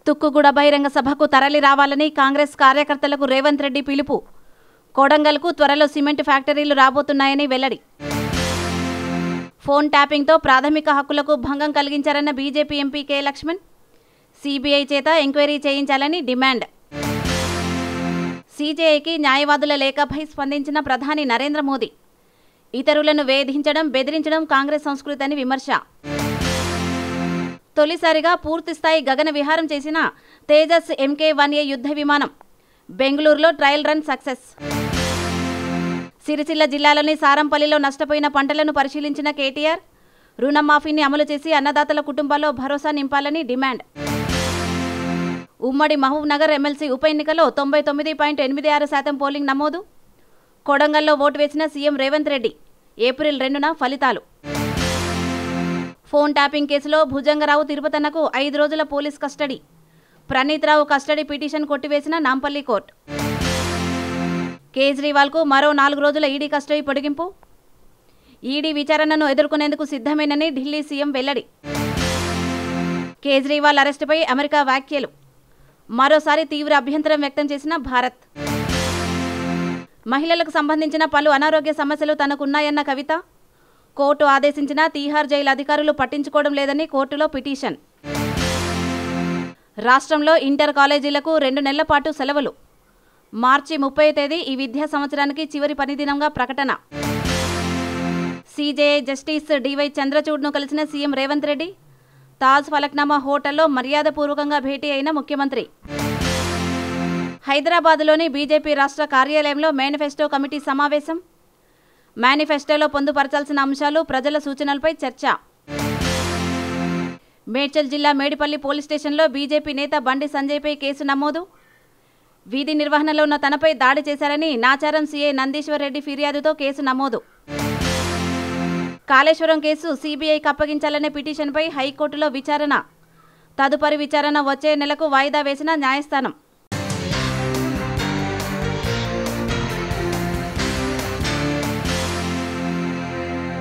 తుక్కుగూడ బహిరంగ సభకు తరలి రావాలని కాంగ్రెస్ కార్యకర్తలకు రేవంత్ రెడ్డి పిలుపు కోడంగల్కు త్వరలో సిమెంట్ ఫ్యాక్టరీలు రాబోతున్నాయని వెల్లడి ఫోన్ ట్యాపింగ్తో ప్రాథమిక హక్కులకు భంగం కలిగించారన్న BJP MP K Lakshman CBI చేత ఎంక్వైరీ చేయించాలని డిమాండ్ సీజేఐకి న్యాయవాదుల లేఖపై స్పందించిన ప్రధాని నరేంద్ర మోదీ ఇతరులను వేధించడం బెదిరించడం కాంగ్రెస్ సంస్కృతి అని విమర్శ తొలిసారిగా పూర్తిస్థాయి గగన విహారం చేసిన తేజస్ ఎంకే వన్ ఏ యుద్ధ విమానం బెంగళూరులో ట్రయల్ రన్ సక్సెస్ సిరిసిల్ల జిల్లాలోని సారంపల్లిలో నష్టపోయిన పంటలను పరిశీలించిన కేటీఆర్ రుణమాఫీని అమలు చేసి అన్నదాతల కుటుంబాల్లో భరోసా నింపాలని డిమాండ్ ఉమ్మడి మహబూబ్ నగర్ ఎమ్మెల్సీ ఉప ఎన్నికలో తొంభై తొమ్మిది పాయింట్ ఎనిమిది ఆరు శాతం పోలింగ్ నమోదు కొడంగల్లో ఓటు వేసిన సీఎం రేవంత్ రెడ్డి ఏప్రిల్ రెండున ఫలితాలు ఫోన్ ట్యాపింగ్ కేసులో భుజంగరావు తిరుపతన్నకు ఐదు రోజుల police custody Praneeth Rao custody petition కొట్టివేసిన నాంపల్లి కోర్టు కేజ్రీవాల్కు మరో నాలుగు రోజుల ఈడీ కస్టడీ పొడిగింపు ఈడీ విచారణను ఎదుర్కొనేందుకు సిద్ధమేనని ఢిల్లీ సీఎం వెల్లడి కేజ్రీవాల్ అరెస్టుపై అమెరికా వ్యాఖ్యలు మరోసారి తీవ్ర అభ్యంతరం వ్యక్తం చేసిన భారత్ మహిళలకు సంబంధించిన పలు అనారోగ్య సమస్యలు తనకున్నాయన్న కవిత కోర్టు ఆదేశించిన తీహార్ జైలు అధికారులు పట్టించుకోవడం లేదని కోర్టులో పిటిషన్ రాష్ట్రంలో ఇంటర్ కాలేజీలకు రెండు నెలల పాటు సెలవులు మార్చి ముప్పై తేదీ ఈ విద్యా సంవత్సరానికి చివరి పనిదినంగా ప్రకటన సీజేఐ జస్టిస్ డివై చంద్రచూడ్ను కలిసిన సీఎం రేవంత్ రెడ్డి తాజ్ ఫలక్నామా హోటల్లో మర్యాదపూర్వకంగా భేటీ అయిన ముఖ్యమంత్రి హైదరాబాద్లోని బీజేపీ రాష్ట్ర కార్యాలయంలో మేనిఫెస్టో కమిటీ సమావేశం మేనిఫెస్టోలో పొందుపరచాల్సిన అంశాలు ప్రజల సూచనలపై చర్చ మేడ్చల్ జిల్లా మేడిపల్లి పోలీస్ స్టేషన్లో బీజేపీ నేత బండి సంజయ్పై కేసు నమోదు వీధి నిర్వహణలో ఉన్న తనపై దాడి చేశారని నాచారం సీఐ నందీశ్వర్ రెడ్డి ఫిర్యాదుతో కేసు నమోదు కాళేశ్వరం కేసు సీబీఐకి అప్పగించాలనే పిటిషన్పై హైకోర్టులో విచారణ తదుపరి విచారణ వచ్చే నెలకు వాయిదా వేసిన న్యాయస్థానం